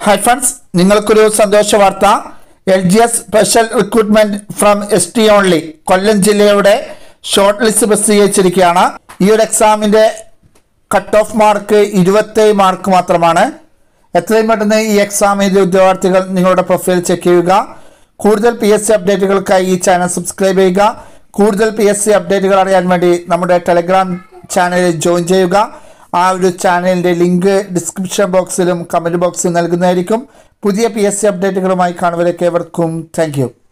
hi friends നിങ്ങൾക്കൊരു സന്തോഷ വാർത്ത L G S special recruitment from S T only Kollam ജില്ലയുടെ ഷോർട്ട് ലിസ്റ്റ് പ്രസിദ്ധീകരിച്ചിരിക്കുകയാണ് ഈ ഒരു എക്സാമിന്റെ കട്ട് ഓഫ് മാർക്ക് ഇരുപത്തേഴ് മാർക്ക് മാത്രമാണ് എത്രയും പെട്ടെന്ന് ഈ എക്സാം എഴുതിയ ഉദ്യോഗാർത്ഥികൾ നിങ്ങളുടെ പ്രൊഫൈൽ ചെക്ക് ചെയ്യുക കൂടുതൽ പി എസ് സി അപ്ഡേറ്റുകൾക്കായി ഈ ചാനൽ സബ്സ്ക്രൈബ് ചെയ്യുക കൂടുതൽ പി എസ് സി അപ്ഡേറ്റുകൾ അറിയാൻ വേണ്ടി നമ്മുടെ ടെലഗ്രാം ചാനലിൽ ജോയിൻ ചെയ്യുക ആ ഒരു ചാനലിൻ്റെ ലിങ്ക് ഡിസ്ക്രിപ്ഷൻ ബോക്സിലും കമൻറ്റ് ബോക്സിലും നൽകുന്നതായിരിക്കും പുതിയ പി എസ് സി അപ്ഡേറ്റുകളുമായി കാണുവരേക്ക് ഏവർക്കും താങ്ക് യു